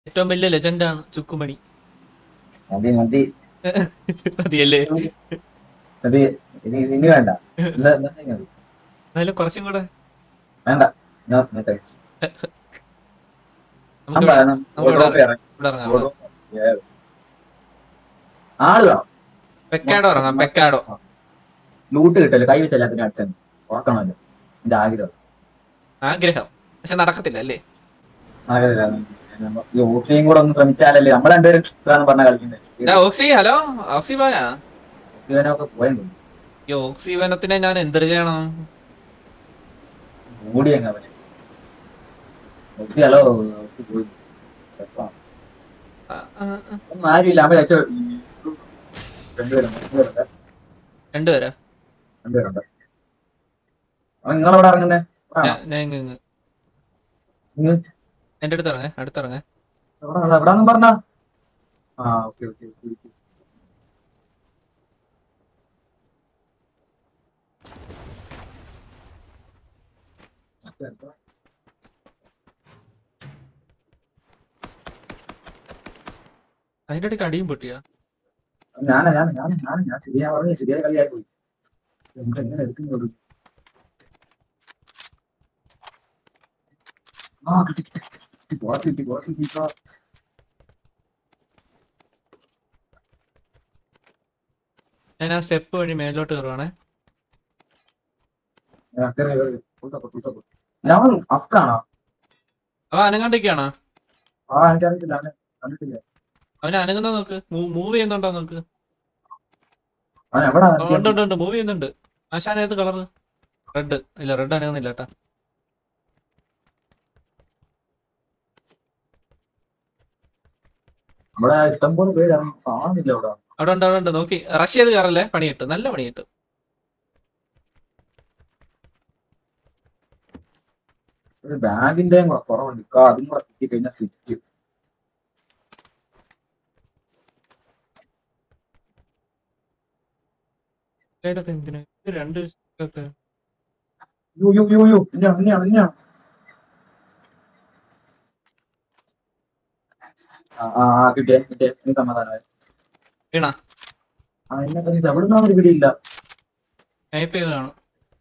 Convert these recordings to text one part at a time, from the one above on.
ഏറ്റവും വലിയ ലെജൻഡാണ് ചുക്കുമണി മതി മതി മതിയല്ലേ മതി ഇനി ഇനി വേണ്ട ഇല്ല, ഇല്ല, ഇനി മതി. എന്നാലും കുറച്ചും കൂടെ വേണ്ട ഞാൻ ഞാൻ കഴിച്ചു. നമുക്ക് ഞാൻ ഇവിടെ പറയണം, നമുക്ക് wardrobe ഇറങ്ങി. ഇവിടെ ഇറങ്ങാം wardrobe. Yeah. ആള് വേണം പെക്കാഡോ ഇറങ്ങാം പെക്കാഡോ ലൂട്ട് കിട്ടല്ലോ കൈ വെച്ച് എല്ലാത്തിനും അച്ഛൻ ഉറക്കണമല്ലോ എന്റെ ആഗ്രഹം ആഗ്രഹം പക്ഷെ നടക്കത്തില്ല അല്ലേ ആഗ്രഹം ഈ ഓക്സിയും കൂടെ ഒന്ന് ശ്രമിച്ചാലല്ലേ നമ്മൾ രണ്ടുപേരും ഇത്രയാണ് പറഞ്ഞ കളിക്കുന്നത് എടാ, ഓക്സി ഹലോ ഓക്സി പോയാ ഇവനൊക്കെ പോയുണ്ട് ഈ ഓക്സി വനത്തിനെ ഞാൻ എന്തൊരു ചെയ്യണം ഓടി അങ്ങ് അവന് ഓക്സി ഹലോ ഓക്സി പോയി എപ്പാ? ആ, ആ, ആ. ഒന്നും ആരുമില്ല അവൻ അയച്ച രണ്ടുപേരുണ്ട് രണ്ടുപേരുണ്ട് രണ്ടുപേരാ രണ്ടുപേരുണ്ട് അവൻ നിങ്ങളെവിടെ ഇറങ്ങുന്നേ ഞാൻ- ഞാൻ ഇങ്ങ് ഇങ്ങ്. ഇങ്ങ്. എന്റെ അടുത്ത് ഇറങ്ങേ അടുത്തിറങ്ങേ എവിടെ എവിടാന്നും പറഞ്ഞ ആ ഓക്കെ ഓക്കെ അതിന്റെ ഇടയ്ക്ക് അടിയും പൊട്ടിയാ ഞാനാ ഞാൻ ഞാൻ ഞാൻ ഞാൻ ശരിയാ പറഞ്ഞു ശരിയായ കളിയായി പോയി നമുക്ക് എങ്ങനെ എടുക്കുന്നത് ആ കിട്ടി കിട്ടി കിട്ടി ബോസ് കിട്ടി ബോസ് കിട്ടി ഇപ്പൊ. ഞാൻ ആ സ്റ്റെപ്പ് വഴി മേലോട്ട് കയറുവാണേ ആ, കേറി, കേറി. full support, full support. ഞാൻ അഫ്ഗാണോ അവൻ അനങ്ങാണ്ടിരിക്കാണോ ആ എനിക്കറിയത്തില്ല അവനെ കണ്ടിട്ടില്ല അവൻ അനങ്ങുന്ന നോക്ക് മൂവ് ചെയ്യുന്നുണ്ടോ നോക്ക് അവൻ എവിടാ ആ, ഉണ്ട് ഉണ്ട് ഉണ്ട് മൂവ് ചെയ്യുന്നുണ്ട് ആശാൻ ഏത് കളർ റെഡ് ഇല്ല റെഡ് അനങ്ങുന്നില്ല കേട്ടാ നമ്മുടെ ഇഷ്ടം പോലെ പേര് അവൻ കാണുന്നില്ല അവിടെ അവിടെ ഉണ്ട് അവിടെ ഉണ്ട് നോക്കി റഷ് ചെയ്ത് കയറല്ലേ പണി കിട്ടും നല്ല പണി കിട്ടും ഒരു ബാഗിന്റെയും കൂടെ കുറവുണ്ട് ഇക്ക അതും കൂടെ കിട്ടി കഴിഞ്ഞാൽ സ്വിച്ച് ഇതൊക്കെ എന്തിനാ ഇത് രണ്ട് ഒക്കെ യു യു യു യു ഇന്നെയാണ് ഇന്നെയാണ് ഇന്നെയാണ് ആ ആ ആ, കിട്ടിയേ കിട്ടിയേ നീ സമാധാനമായി വീണ ആ എന്നെ ഇത് എവിടുന്നാ ഒരു പിടിയില്ല ടൈപ്പ് ചെയ്ത് കാണും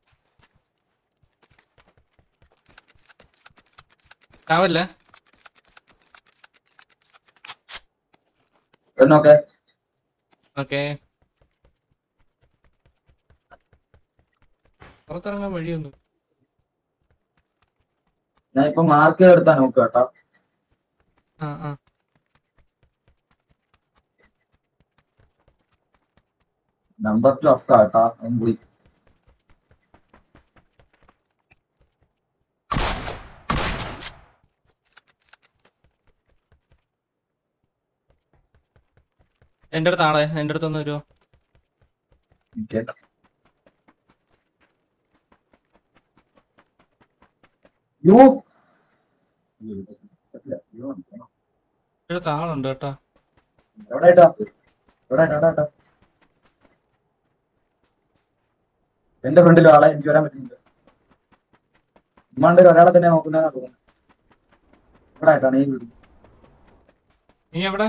ചാവല്ലേ എന്നൊക്കെ ഓക്കെ പുറത്തിറങ്ങാൻ വഴിയൊന്നും ഞാൻ ഇപ്പൊ മാർക്ക് എടുത്താ നോക്കുക കേട്ടോ ആ ആ നമ്പർ ടു അഫ്ക കേട്ടോ അവൻ പോയി എന്റെ അടുത്ത് ആളെ എന്റെ അടുത്ത് ഒന്ന് വരുമോ ഓക്കെ യു എന്റെ അടുത്ത് ആളുണ്ട് കേട്ടോ എവിടെ ആയിട്ടാ എവിടെ ആയിട്ടാ എവിടെ ആയിട്ടാ എന്റെ ഫ്രണ്ടിലും ആളെ എനിക്ക് വരാൻ പറ്റുന്നില്ല ഉമ്മാണ്ട് ഒരാളെ തന്നെ നോക്കുന്നതാ തോന്നുന്നു എവിടെ ആയിട്ടാണ് ഈ വീട് നീ എവിടെ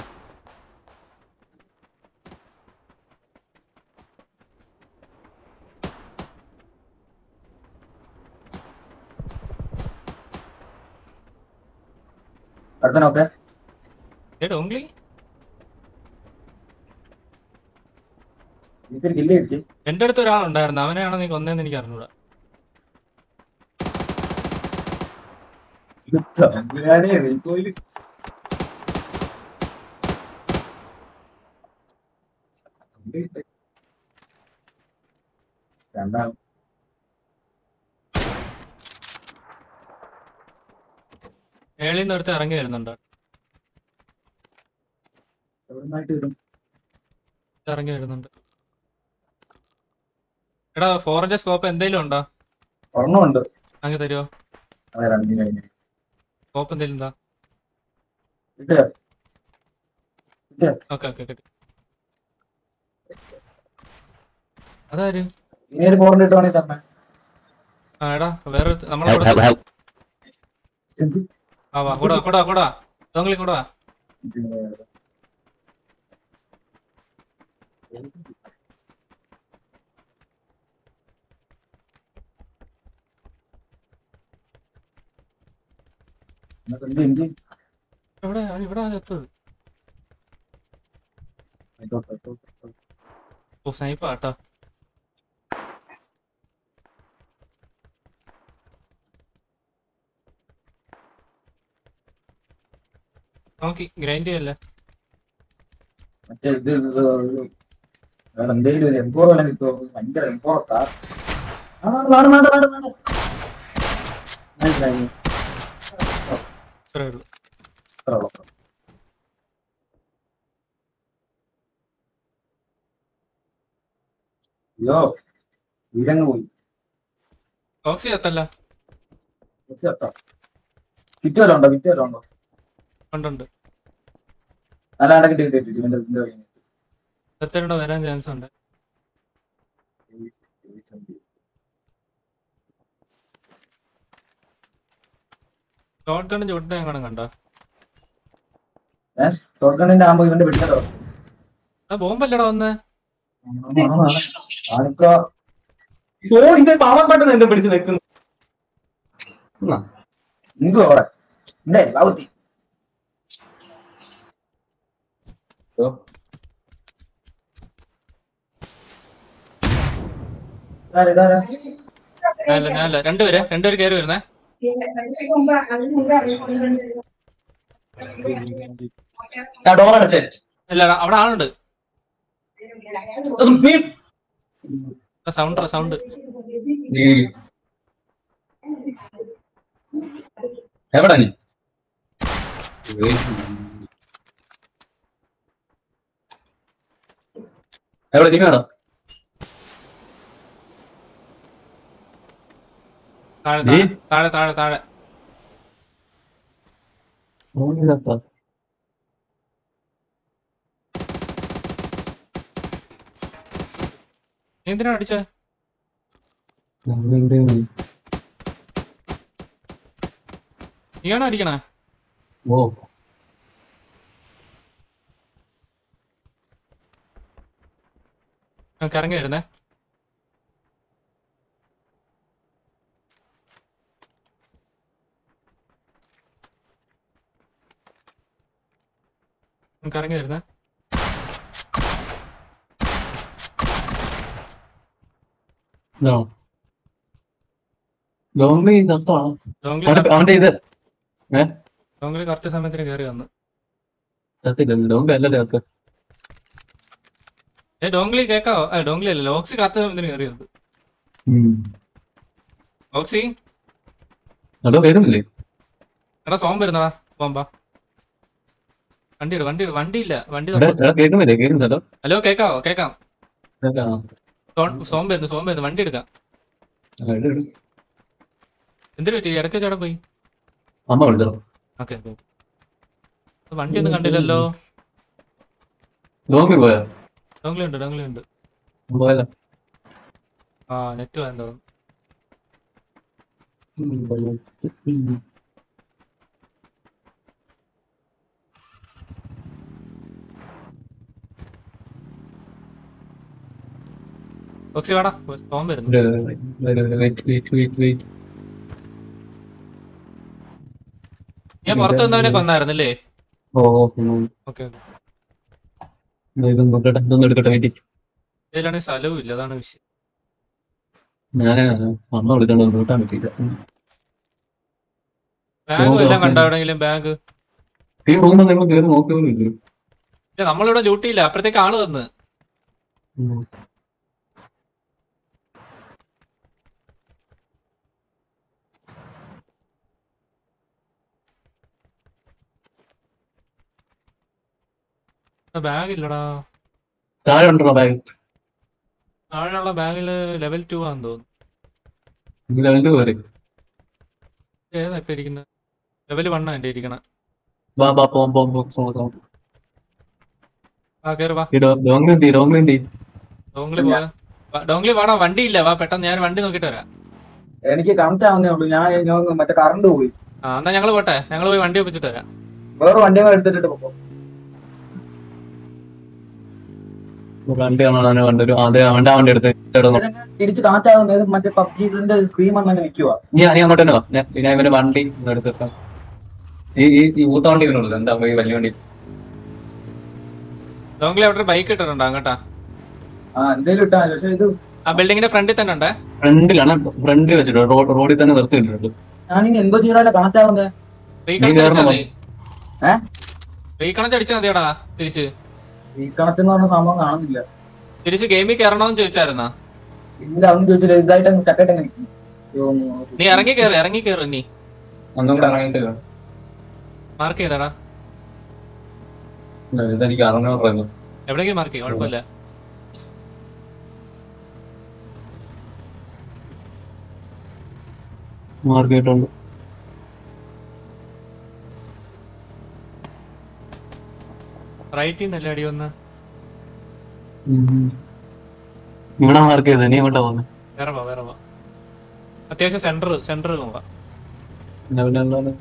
അടുത്ത നോക്കെ ഏ ഡോങ്ക്ലി എനിക്കൊരു കില്ല് കിട്ടി എന്റെ അടുത്ത് ഒരാളുണ്ടായിരുന്നു അവനെയാണോ നീ കൊന്നതെന്ന് എനിക്ക് അറിഞ്ഞൂടാ ഇത് തമ്പുരാനെ റീകോയില് രണ്ടാം മേളിൽ നിന്ന് ഒരുത്ത് ഇറങ്ങി വരുന്നുണ്ട് എവിടുന്നായിട്ട് വരും ഇറങ്ങി വരുന്നുണ്ട് എടാ ഫോറിന്റെ സ്കോപ്പ് എന്തെങ്കിലും ഉണ്ടോ ഒരെണ്ണമുണ്ട് അങ്ങ് തരുമോ അതെ രണ്ടിന് കഴിഞ്ഞ് സ്കോപ്പ് എന്തെങ്കിലും എന്താ കിട്ടിയോ ഓക്കെ ഓക്കെ കിട്ടി അതാര് ഇനി ഒരു ഫോറിന്റെ ഇട്ടുവാണെങ്കിൽ തന്നെ ആ എടാ വേറെ നമ്മളെ Help, കൂടെ help, help. എന്ത് ആ വാ കൂടാ കൂടാ കൂടാ ഡോംഗ്ലി കൂടെ വാ എന്ത് എന്ത് ഇവിടെ ഇവിടെ എത്തത് ആയിക്കോട്ടെ, ആയിക്കോട്ടെ. ഓ സ്നൈപ്പാ കേട്ടോ നോക്കി ഗ്രൈൻഡ് ചെയ്യല്ലേ മറ്റേ ഇത് ഇത് ഒരു വേറെ എന്തെങ്കിലും ഒരു എംപോർ വല്ല കിട്ടുമോ ഭയങ്കര എംപോർട്ടാ മനസ്സിലായി ഇത്രേ ഉള്ളൂ അത്ര ഉള്ളു. അയ്യോ വീരങ്ങ് പോയി ഓക്സി എത്തല്ല കുറച്ച് കേട്ടോ കിറ്റ് വല്ലതും ഉണ്ടോ കിറ്റ് വല്ലതും ഉണ്ടോ ഉണ്ടുണ്ട് അല്ലാണ്ട് കിട്ടി കിട്ടി കിട്ടി ഇതിന്റെ ഇതിന്റെ കയ്യിൽ നിന്ന്. എത്തരുടെ വരാൻ ചാൻസ് ഉണ്ട് ഷോർട്ട് ഗണ്ണിന്റെ ചുട്ട എങ്ങനെ കണ്ടോ ഷോട്ട് ഗണ്ണിന്റെ ആകുമ്പോ ഇവന്റെ പിടിക്കലോ ആ ബോംബല്ലടാ വന്ന് ആൾക്കാ ഓ ഇത് പാവം പെട്ടെന്ന് എന്നെ പിടിച്ച് നിൽക്കുന്നു എന്തുവാ അവിടെ എന്റെ ബാബുത്തി ഇതാരാ, ഇതാരാ? ഞാനല്ല ഞാനല്ല രണ്ടുപേര് രണ്ടുപേര് കയറി വരുന്നേ ഡോർ അടച്ചേ ഇല്ല അവിടെ ആളുണ്ട് സൗണ്ട് സൗണ്ട് എവിടെ നീ എവിടെ ഇരിക്കണോ താഴെ നീ? താഴെ താഴെ താഴെ നീ എന്തിനാ അടിച്ചേ നീയാണോ അടിക്കണേ ഓ ഞാൻ കറങ്ങി വരുന്നേ ഞാൻ കറങ്ങി വരുന്നേ ലോങ് നിർത്താണോ ഡോംഗ്ലി അവന്റെ ഇത് ഡോംഗ്ലി കറക്റ്റ് സമയത്തിന് കയറി വന്നു സത്യല്ല ലോങ് അല്ലല്ലേ ഒക്കെ ഏ ഡോംഗ്ലി കേക്കാവോ ആ ഡോംഗ്ലി അല്ല ഓക്സി കറക്റ്റ് സമയത്തിന് കയറി വന്നു ഓക്സി അതോ വരുന്നില്ലേ എടാ സോം വരുന്നടാ ബോംബാ വണ്ടി ഇട് വണ്ടി ഇട് വണ്ടി ഇല്ല വണ്ടി എടാ എടാ കേൾക്കുന്നില്ലേ കേൾക്കുന്നുണ്ടോ ഹലോ കേക്കാവോ കേക്കാം കേൾക്കാം. സോം- സോം വരുന്നു സോം വരുന്നു വണ്ടി എടുക്കാം ആ, ഇട്, ഇട്. എന്തിനു പറ്റി ഇടയ്ക്ക് ചേട്ടാ പോയി അമ്മ വിളിച്ചോ ഓക്കെ ഓക്കെ വണ്ടി ഒന്നും കണ്ടില്ലല്ലോ ലോങ് പോയാ ഡോംഗ്ലി ഉണ്ട് ഡോംഗ്ലി ഉണ്ട് പോയല്ലോ ആ നെറ്റ് വേണ്ടോ ഓക്സി വേടാ സോം വരുന്നു വെയിറ്റ് വെയിറ്റ് വെയിറ്റ് വെയിറ്റ് ഞാൻ പുറത്ത് നിന്നവനെ കൊന്നായിരുന്നല്ലേ ഓ ഓക്കെ ഇതൊന്നും നോക്കട്ടെ ഇതൊന്നും എടുക്കട്ടെ വെയിറ്റ് ഇതിലാണെങ്കിൽ സ്ഥലവും ഇല്ല അതാണ് വിഷയം ഞാന് അമ്മ വിളിച്ചോണ്ട് കൂട്ടാൻ പറ്റിയില്ല ബാഗ് എല്ലാം കണ്ടോ എവിടെയെങ്കിലും ബാഗ് ഈ റൂമിൽ നിങ്ങൾ കയറി നോക്കിയൊന്നും ഇല്ല ഇല്ല നമ്മളിവിടെ ഡ്യൂട്ടി ഇല്ല അപ്പഴത്തേക്ക് ആള് വന്ന് ബാഗ് ഇല്ലടാ താഴെ ഉണ്ടോ ബാഗ് താഴെയുള്ള ബാഗില് ലെവൽ ടു ആണെന്ന് തോന്നുന്നു ഇതിൽ രണ്ട് കയറി ഏതാ ഇപ്പൊ ഇരിക്കുന്നത് ലെവൽ വണ്ണാ എന്റെ ഇരിക്കണ വാ വാ പോം പോം പോം പോം പോം ആ കേറി വാ ഈ ഡോങ് എന്തി ഡോങ് എന്തി ഡോംഗ്ലി പോവാ വാ, ഡോംഗ്ലി വാടാ വണ്ടി ഇല്ല വാ പെട്ടെന്ന് ഞാൻ വണ്ടി നോക്കിട്ട് വരാം എനിക്ക് കണക്ട് ആവുന്നേ ഉള്ളൂ ഞാൻ ഞാൻ മറ്റേ കറണ്ട് പോയി ആ എന്നാ ഞങ്ങള് പോട്ടെ ഞങ്ങള് പോയി വണ്ടി ഒപ്പിച്ചിട്ട് വരാം വേറെ വണ്ടി എടുത്തിട്ട് പോകും വണ്ടി കാണാൻ കണ്ടൊരു അതെ അവന്റെ വണ്ടി എടുത്ത് ഇടുന്നു തിരിച്ച് കണക്ട് ആകുന്നത് മറ്റേ പബ്ജി ഇതിന്റെ സ്ക്രീൻ വന്ന് നിൽക്കുക നീ നീ അങ്ങോട്ട് തന്നെ വാ ഞാൻ ഞാൻ ഇവന്റെ വണ്ടി ഒന്ന് എടുത്തിട്ടാ ഈ ഈ ഈ ഊത്ത വണ്ടി ഇവനുള്ളത് എന്താ ഈ വലിയ വണ്ടി ലോങ്ങിൽ അവിടെ ബൈക്ക് ഇട്ടിട്ടുണ്ടോ അങ്ങോട്ടാ ആ എന്തേലും ഇട്ടാ മതി. പക്ഷെ ഇത് ആ ബിൽഡിങ്ങിന്റെ ഫ്രണ്ടിൽ തന്നെ ഉണ്ടേ ഫ്രണ്ടിലാണ് ഫ്രണ്ടിൽ വെച്ചിട്ട് റോഡ് റോഡിൽ തന്നെ നിർത്തിയിട്ടുണ്ട് ഞാനിനി എന്തോ ചെയ്താലേ കണക്ട് ആവുന്നത് റീകണക്ട് അടിച്ചാൽ മതി ഏ? റീകണക്ട് അടിച്ചാൽ മതിയടാ തിരിച്ച് ഈ കണക്ട് എന്ന് പറഞ്ഞ സംഭവം കാണുന്നില്ല തിരിച്ച് ഗെയിമിൽ കയറണമെന്ന് ചോദിച്ചായിരുന്നാ ഇല്ല അതൊന്നും ചോദിച്ചില്ല ഇതായിട്ട് അങ്ങ് ചക്കായിട്ട് അങ്ങ് നിൽക്കും അയ്യോ, നീ ഇറങ്ങി കയറി ഇറങ്ങി കയറി നീ ഒന്നും കൂടെ ഇറങ്ങിയിട്ട് കാണും. മാർക്ക് ചെയ്തടാ ഇല്ല, ഇതെനിക്ക് അറിഞ്ഞു പറയുന്നു എവിടേക്ക് മാർക്ക് ചെയ്യും കുഴപ്പമില്ല മാർക്ക് ചെയ്തിട്ടുണ്ട് റൈറ്റിൽ നിന്നല്ലേ അടി വന്ന് ഉം. ഇവിടെ മാർക്ക് ചെയ്തത് നീ എങ്ങോട്ടാ പോകുന്നത് വേറെ പോ വേറെ പോ അത്യാവശ്യം സെന്റർ സെന്റർ പോവാ പിന്നെ പിന്നെ എന്താണ്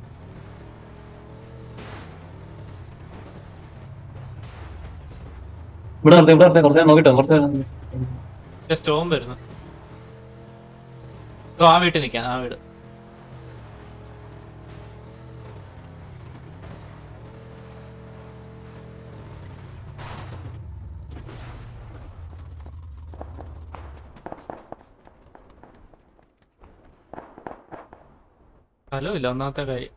ഇവിടെ നിർത്തി ഇവിടെ നിർത്തി കുറച്ച് നേരം നോക്കിട്ടോ കുറച്ച് നേരം സ്റ്റോം വരുന്നു ഓ ആ വീട്ടിൽ നിൽക്കാം ആ വീട് ഹലോ ഇല്ല ഒന്നാമത്തെ കാര്യം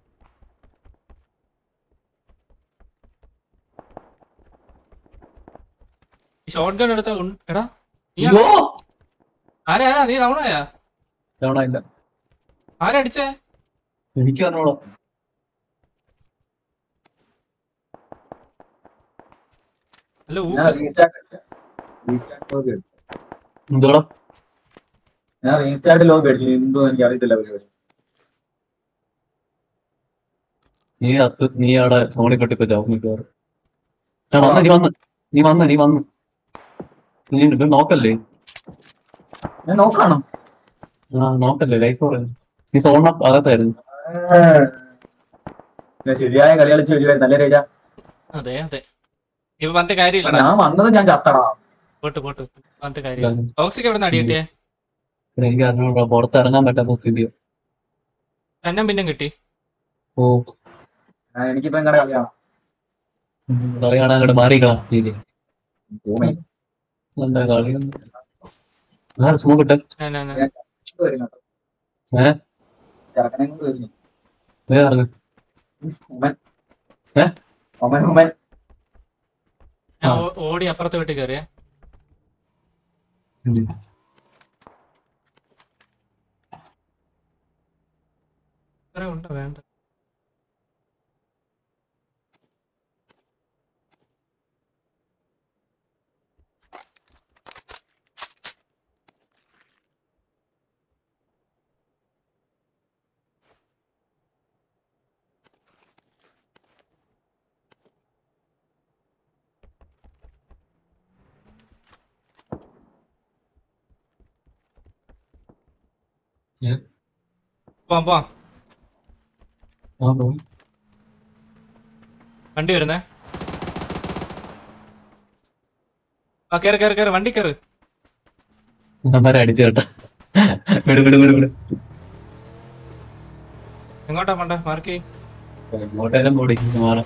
ഷോർട്ട് ഗൺ എടുത്ത ഉൺ- എടാ നീ അയ്യോ! ആരാ ആരാ നീ റൗണായാ തവണ ഇല്ല ആരാ അടിച്ചേ എനിക്ക് പറഞ്ഞോളൂ അല്ല ഞാൻ ഊക്ക് റീസ്റ്റാർട്ട് റീസ്റ്റാർട്ട് ലോഗ് എടുത്തു എന്തോടാ ഞാൻ റീസ്റ്റാർട്ട് ലോഗ് അടിച്ചു എന്തോ എനിക്ക് അറിയത്തില്ല പരിപാടി നീ അത്ത് നീ അവിടെ ഫോണിൽ കെട്ടിപ്പോ ചാവും മിക്കവാറും ആ, വന്ന് നീ വന്ന് നീ വന്ന് നീ വന്ന് നീ ഇത് നോക്കല്ലേ ഞാൻ നോക്കണം ആ നോക്കല്ലേ ലൈഫ് പറയുന്നു നീ സോണ അകത്തായിരുന്നു ഞാൻ ശരിയായ കളി കളിച്ച് വരുവായിരുന്നു നല്ല രേജ അതെ അതെ ഇപ്പൊ പറഞ്ഞിട്ട് കാര്യമില്ലടാ ഞാൻ വന്നത് ഞാൻ ചത്തടാ പോട്ട് പോട്ട് പറഞ്ഞിട്ട് കാര്യമില്ല ടോക്സിക് എവിടെ നിന്ന് അടി കിട്ടിയേ എനിക്ക് അറിഞ്ഞോളാം പുറത്തിറങ്ങാൻ പറ്റാത്ത സ്ഥിതി എന്നെ പിന്നെ കിട്ടി ഓ ആ, എനിക്കിപ്പോ എങ്ങനെ കളിയാണ് ഉം, കളി കാണാൻ അങ്ങോട്ട് മാറിക്കളാം ശരി ഭൂമി നല്ല കളി ആ സ്മോക്ക് ഇട്ടെ ഞാൻ- ഞാൻ- ഞാൻ- വരുന്നു ഏ? ചെറുക്കനെ കൊണ്ട് വരുന്നു വേറെ ഇറങ്ങ്. ഉമ്മൻ ഏ? ഉമ്മൻ ഉമ്മൻ ഞാൻ ആ. ഓ- ഓടി അപ്പുറത്തെ വീട്ടിൽ കയറിയേ ഉം. ഇത്ര ഉണ്ടോ വേണ്ട പോവാം പോവാം ആ, പോയി. വണ്ടി വരുന്നേ ആ കയറി കയറി കയറി വണ്ടി കയറി അവന്മാരെ അടിച്ചു കേട്ടോ വിട് വിട് വിട് വിട് എങ്ങോട്ടാ പോണ്ടേ മാർക്ക് എങ്ങോട്ടേലും പോടി മാറാം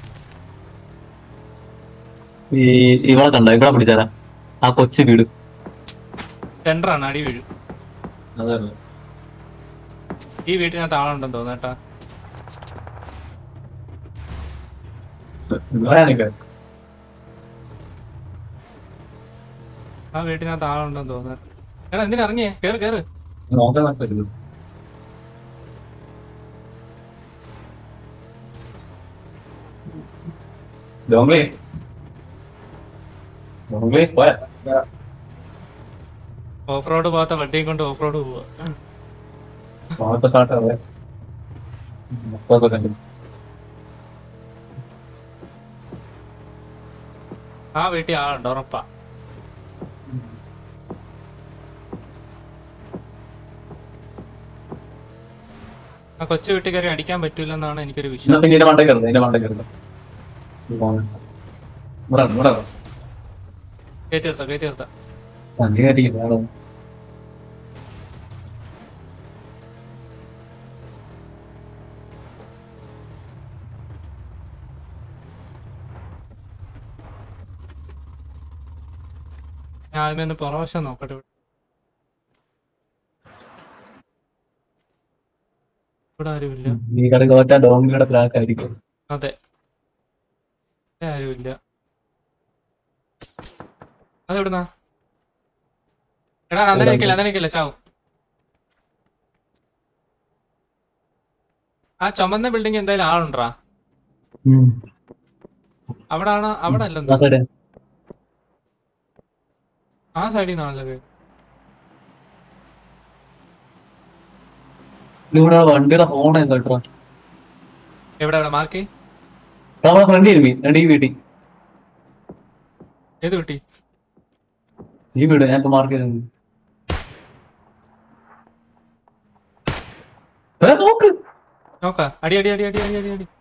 ഈ ഇവളെ കണ്ടോ ഇവിടെ പിടിച്ചാലാ ആ കൊച്ചു വീട് സെന്ററാണ് അടി വീഴും അതല്ല ഈ വീട്ടിനകത്ത് ആളുണ്ടെന്ന് തോന്നുന്നു കേട്ടാ ആ വീട്ടിനകത്ത് ആളുണ്ടെന്ന് തോന്നുന്നു എടാ എന്തിനാ ഇറങ്ങിയേ കേറ് കേറ് നോക്കാൻ പറ്റുന്നു ഡോംഗ്ലി ഡോംഗ്ലി പോയ ഓഫ് റോഡ് പോകാത്ത വണ്ടിയും കൊണ്ട് ഓഫ് റോഡ് പോവാ ഓട്ടോ സ്റ്റാർട്ട് ആവേ മുപ്പത് സെക്കൻഡ് ആ വീട്ടിൽ ആളുണ്ട് ഉറപ്പാ ആ ആ കൊച്ചു വീട്ടുകാരെ അടിക്കാൻ പറ്റൂലെന്നാണ് എനിക്കൊരു വിശ്വാസം എന്നിട്ട് ഇതിന്റെ മണ്ടേ കയറുന്നത് ഇതിന്റെ മണ്ടേ കയറുന്നത് ഇവിടെ ആണ്, ഇവിടെ ആണ്. കയറ്റി നിർത്താം കയറ്റി നിർത്താം വണ്ടി കയറ്റിയില്ല അവിടെ ഞാൻ ആദ്യമേ ഒന്ന് പുറവശം നോക്കട്ടെ ഇവിടെ. ഇവിടെ ആരുമില്ല ഈ കളി തോറ്റ ഡോങ്കിയുടെ ബ്ലാക്ക് ആയിരിക്കും അതെ ഇവിടെ ആരുമില്ല അതെവിടുന്നാ എടാ അങ്ങനെ നിൽക്കില്ല അങ്ങനെ നിൽക്കില്ല ചാവും ആ ചുമന്ന ബിൽഡിംഗ് എന്തായാലും ആളുണ്ടാ അവിടെ ആണ് അവിടെ ആ അല്ലെന്ന് സൈഡ് ആ സൈഡിൽ നിന്നാണല്ലോ വീട്. ഇവിടെ വണ്ടിയുടെ ഹോൺ കേട്ടോ എവിടെ എവിടെ മാർക്ക് നമ്മളെ ഫ്രണ്ട് ഇരുമി രണ്ട് ഈ വീട്ടിൽ ഏത് കിട്ടി ഈ വീട് ഞാൻ ഇപ്പൊ മാർക്ക് ചെയ്തത് ഏ, നോക്ക് നോക്ക അടി അടി അടി അടി അടി അടി അടി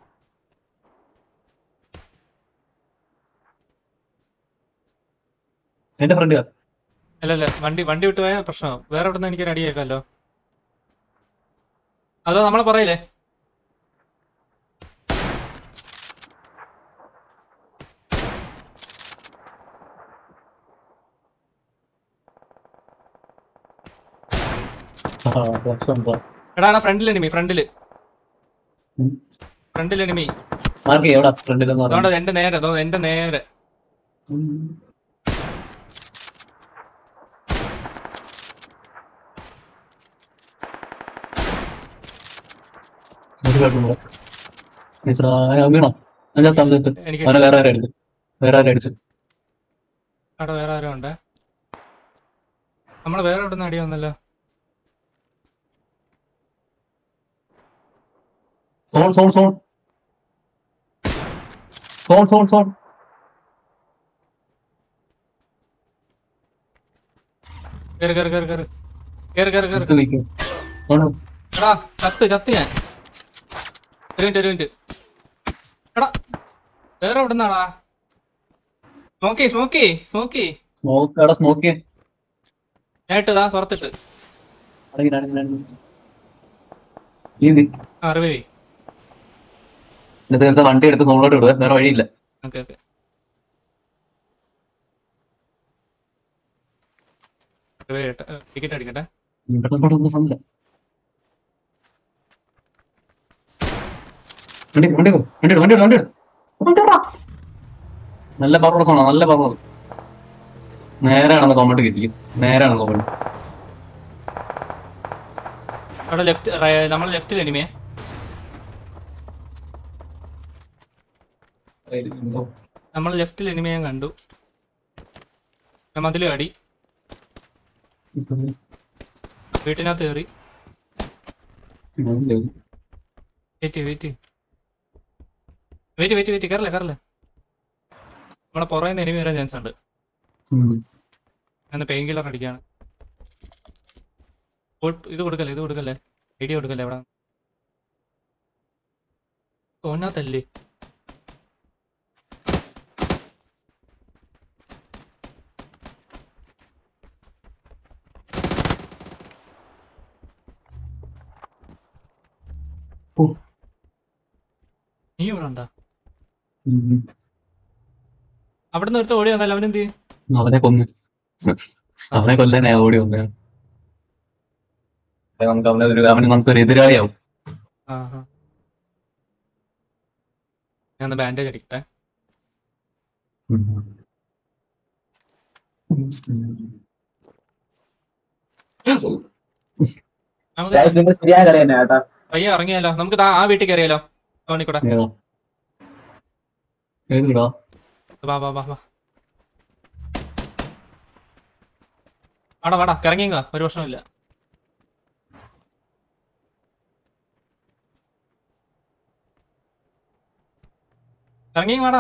എന്റെ ഫ്രണ്ട് അല്ല അല്ല വണ്ടി വണ്ടി വിട്ട് പോയാൽ പ്രശ്നമാവും വേറെ എവിടെ നിന്ന് എനിക്കൊരു അടി കേൾക്കാമല്ലോ അതോ നമ്മളെ പറയില്ലേ എടാ ഫ്രണ്ടിൽ എനിമി ഫ്രണ്ടില് ഉം. ഫ്രണ്ടിൽ എനിമി മാർക്ക് എവിടെ ഫ്രണ്ടിലെന്ന് പറഞ്ഞു അതുകൊണ്ട് എന്റെ നേരെ അതോ എന്റെ നേരെ ഒരു കുഴപ്പമില്ല. ഈശ്വരാ, ഞാൻ വീണോ ഞാൻ ചത്താ ചത്ത് എനിക്ക് അവനെ വേറെ ആരും അടിച്ചു വേറെ ആരും അടിച്ചു അവിടെ വേറെ ആരോ ഉണ്ട് നമ്മളെ വേറെ എവിടെ നിന്ന് അടി വന്നല്ലോ zone zone zone zone zone zone കേറ് കേറ് കേറ് കേറ് കേറ് കേറ് കേറ് എടുത്ത് നിൽക്കും സോൺ എടാ ചത്ത് ചത്ത് ഞാൻ ഒരു മിനിറ്റ് ഒരു മിനിറ്റ് എടാ വേറെ എവിടെ നിന്നാടാ സ്മോക്കി സ്മോക്കി സ്മോക്കി സ്മോക്ക് അവിടെ സ്മോക്ക് ഞാൻ ഇട്ടതാ പുറത്തിട്ട് ഈ നി- ആ അറിവേ എന്നിട്ട് നേരത്തെ വണ്ടി എടുത്ത് സോണിലോട്ട് വിടുക വേറെ വഴിയില്ല ഓക്കെ ഓക്കെ ടിക്കറ്റ് അടിക്കട്ടെ ഇവിടെ ഇവിടെ ഒന്നും സമയമില്ല വണ്ടി വണ്ടി പോ, വണ്ടി ഇട്, വണ്ടി ഇട്, വണ്ടി ഇട്. വണ്ടി ഇടാ. നല്ല പവറുള്ള സോണാ നല്ല പവർ നേരെയാണെന്ന് കോമന്റ് കിട്ടിക്കും നേരെയാണ് കോമന്റ് അവിടെ ലെഫ്റ്റ് നമ്മളെ ലെഫ്റ്റിൽ എനിമേ നമ്മൾ ലെഫ്റ്റിൽ എനിമയെ ഞാൻ കണ്ടു ഞാൻ മതിൽ അടി വീട്ടിനകത്ത് കയറി wait wait wait wait wait കയറില്ല കയറില്ല നമ്മളെ പുറമെ നിന്ന് എനിമി വരാൻ ചാൻസ് ഉണ്ട് ഞാൻ പെയിൻ കില്ലർ അടിക്കാണ് ഓൾ- ഇത് കൊടുക്കല്ലേ ഇത് കൊടുക്കല്ലേ ഐഡിയ കൊടുക്കല്ലേ എവിടെ തോന്നാത്തല്ലേ നീ ഇവിടെ ഉണ്ടാ അവിടെ നിന്ന് ഒരുത്ത ഓടി വന്നല്ലോ അവനെന്ത് ചെയ്യും? അവനെ കൊന്ന് അവനെ കൊല്ലാൻ ഓടി വന്നതാണ് അപ്പൊ നമുക്ക് അവനെ ഒരു അവന് നമുക്കൊരു എതിരാളിയാവും ആ ആ. ഞാൻ ഒന്ന് ബാൻഡേജ് അടിക്കട്ടെ നമുക്ക് Guys, നിങ്ങൾ ശരിയായ കളി തന്നെ കേട്ടാ പയ്യെ ഇറങ്ങിയാലോ നമുക്ക് ദാ ആ വീട്ടിൽ കയറിയാലോ ടോണിക്കൂടെ ഏതാ? ഏത് വീടാ വാ വാ വാ വാ വാടാ വാടാ ഇറങ്ങിങ്ങ ഒരു പ്രശ്നമില്ല ഇറങ്ങി വാടാ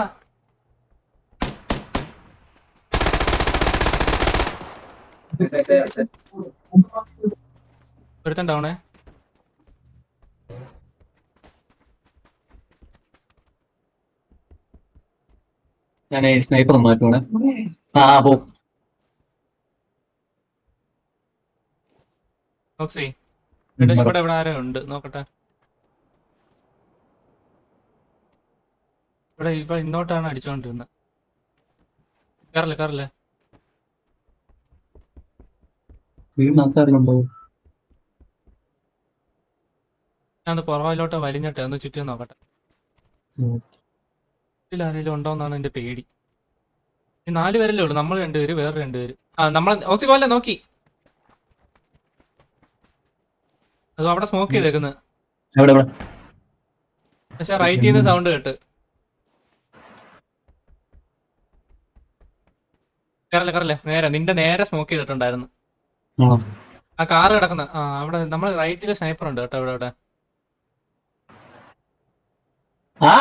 ഒരുത്തൻ ഡൗണേ ഞാൻ സ്നൈപ്പർ ഒന്ന് മാറ്റുവാണേ ആ പോ നോക്സി ഉം, ഇവിടെ പറ. ഇവിടെ ഇവിടെ ആരോ ഉണ്ട് നോക്കട്ടെ ഇവിടെ ഇവിടെ ഇന്നോട്ടാണ് അടിച്ചോണ്ടിരുന്നത് കയറല്ലേ കയറല്ലേ വീടിനകത്ത് ആരെങ്കിലും ഞാൻ പുറകിലോട്ട് വലിഞ്ഞിട്ടെ ഒന്ന് ചുറ്റി നോക്കട്ടെ ഉം. ഇതിൽ ആരെങ്കിലും ഉണ്ടോ എന്നാണ് എന്റെ പേടി ഈ നാല് പേരല്ലേ ഉള്ളൂ നമ്മൾ രണ്ടുപേര് വേറെ രണ്ടുപേര് ആ നമ്മൾ നോക്കി പോലെ നോക്കി അത് അവിടെ സ്മോക്ക് ചെയ്തേക്കുന്നത് എവിടെ എവിടെ പക്ഷെ റൈറ്റ് ചെയ്യുന്ന സൗണ്ട് കേട്ട് കയറല്ലേ കയറല്ലേ നേരെ നിന്റെ നേരെ സ്മോക്ക് ചെയ്തിട്ടുണ്ടായിരുന്നു ആണോ ആ കാറ് കിടക്കുന്ന ആ അവിടെ നമ്മൾ റൈറ്റില് സ്നൈപ്പർ ഉണ്ട് കേട്ടോ ഇവിടെ ഇവിടെ ആ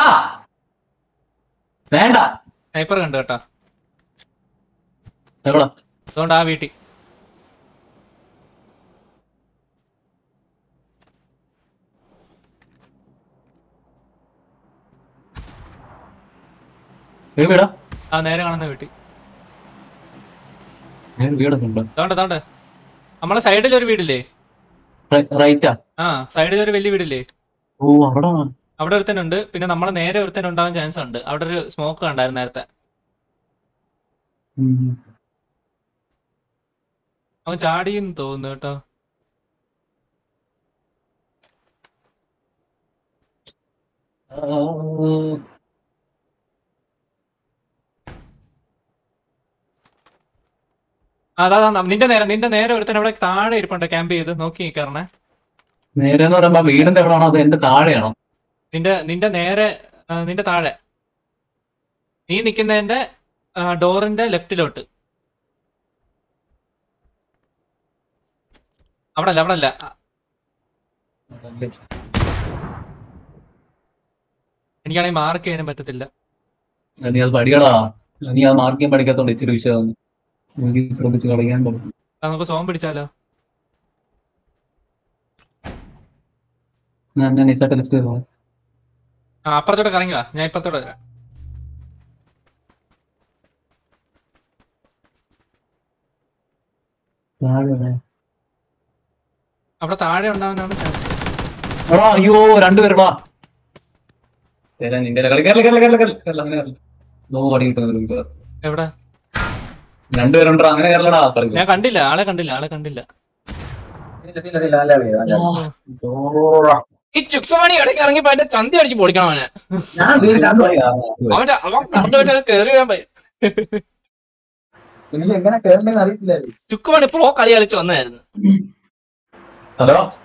വേണ്ട സ്നൈപ്പർ കണ്ടു കേട്ടോ എവിടെ അതുകൊണ്ട് ആ വീട്ടിൽ ഏത് വീടാ ആ നേരെ കാണുന്ന വീട്ടിൽ ഏത് വീടൊക്കെ ഉണ്ട് അതുകൊണ്ട് അതുകൊണ്ട് നമ്മളെ സൈഡിൽ ഒരു വീടില്ലേ റൈറ്റാ ആ സൈഡിൽ ഒരു വലിയ വീടില്ലേ ഓ അവിടെ അവിടെ ഒരുത്തനുണ്ട് പിന്നെ നമ്മളെ നേരെ ഒരുത്തൻ ഉണ്ടാവാൻ ചാൻസ് ഉണ്ട് അവിടെ ഒരു സ്മോക്ക് കണ്ടായിരുന്നു നേരത്തെ അവൻ ചാടിയെന്ന് തോന്നുന്നു കേട്ടോ അതാ അതാ, നിന്റെ നേരെ നിന്റെ നേരെ ഒരുത്തൻ അവിടെ താഴെ ഇരിപ്പുണ്ട് ക്യാമ്പ് ചെയ്ത് നോക്കി കയറണേ നേരെ എന്ന് പറയുമ്പോ ആ വീടിന്റെ എവിടെയാണോ അത് എന്റെ താഴെയാണോ നിന്റെ നിന്റെ നേരെ ആ, നിന്റെ താഴെ നീ നിൽക്കുന്നതിന്റെ ഡോറിന്റെ ലെഫ്റ്റിലോട്ട് അവിടെ അല്ല അവിടെ അല്ല ആ, എനിക്കാണെങ്കിൽ മാർക്ക് ചെയ്യാനും പറ്റത്തില്ല നീ അത് പഠിക്കടാ നീ അത് മാർക്ക് ചെയ്യാൻ പഠിക്കാത്തോണ്ട് ഇച്ചിരി വിഷയമാണ് എനിക്ക് ശ്രദ്ധിച്ച് കളിക്കാൻ പോകും ആ, നമുക്ക് സോം പിടിച്ചാലോ ഞാൻ ഞാൻ നിസായിട്ട് ലിഫ്റ്റ് ചെയ്തോ ആ അപ്പുറത്തോട്ട് കറങ്ങി വാ ഞാൻ ഇപ്പുറത്തോട്ട് വരാം അവിടെ താഴെ ഉണ്ടാവാനാണ് ചാൻസ് എടാ അയ്യോ രണ്ടുപേരടാ ചേരാ നിന്റെ കളി കേരള കേരള കേരള കേരള കേരള അങ്ങനെ കേരള നോ അടി കിട്ടുന്നു എവിടെ രണ്ടുപേരുണ്ടോ അങ്ങനെ കേരളടാ കളി ഞാൻ കണ്ടില്ല ആളെ കണ്ടില്ല ആളെ കണ്ടില്ല ഇല്ല, ഇല്ല, ഇല്ല, നല്ല കളി, നല്ല കളി. ഈ ചുക്കുമണി ഇടയ്ക്ക് ഇറങ്ങിപ്പോ അതിന്റെ ചന്തി അടിച്ച് പൊടിക്കണം അവനെ ഞാൻ വീട് കണ്ടു അവന്റെ അവൻ കണ്ടു വെച്ചാൽ കയറി വേൻ പോയി എനിക്ക് എങ്ങനെ കേറണ്ടെന്ന് അറിയത്തില്ലായിരുന്നു ചുക്കുമണി പ്രോ കളി കളിച്ച് വന്നായിരുന്നു ഹലോ